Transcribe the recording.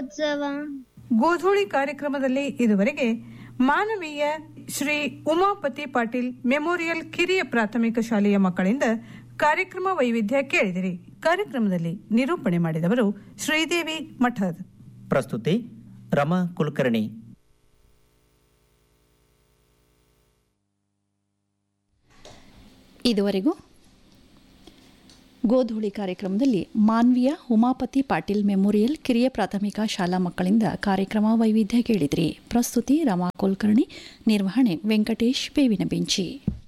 ಗಣೇಶೋತ್ಸವ ಗೋಧೂಳಿ ಕಾರ್ಯಕ್ರಮದಲ್ಲಿ ಇದುವರೆಗೆ ಮಾನವೀಯ ಶ್ರೀ ಉಮಾಪತಿ ಪಾಟೀಲ್ ಮೆಮೋರಿಯಲ್ ಕಿರಿಯ ಪ್ರಾಥಮಿಕ ಶಾಲೆಯ ಮಕ್ಕಳಿಂದ ಕಾರ್ಯಕ್ರಮ ವೈವಿಧ್ಯ ಕೇಳಿದಿರಿ ಕಾರ್ಯಕ್ರಮದಲ್ಲಿ ನಿರೂಪಣೆ ಮಾಡಿದವರು ಶ್ರೀದೇವಿ ಮಠದ್ ಪ್ರಸ್ತುತಿ ರಮಾ ಕುಲಕರ್ಣಿ ಇದುವರೆಗೂ ಗೋಧೂಳಿ ಕಾರ್ಯಕ್ರಮದಲ್ಲಿ ಮಾನ್ವೀಯ ಉಮಾಪತಿ ಪಾಟೀಲ್ ಮೆಮೋರಿಯಲ್ ಕಿರಿಯ ಪ್ರಾಥಮಿಕ ಶಾಲಾ ಮಕ್ಕಳಿಂದ ಕಾರ್ಯಕ್ರಮ ವೈವಿಧ್ಯ ಕೇಳಿದ್ರಿ ಪ್ರಸ್ತುತಿ ರಮಾ ಕುಲಕರ್ಣಿ ನಿರ್ವಹಣೆ ವೆಂಕಟೇಶ್ ಬೇವಿನ ಬೆಂಚಿ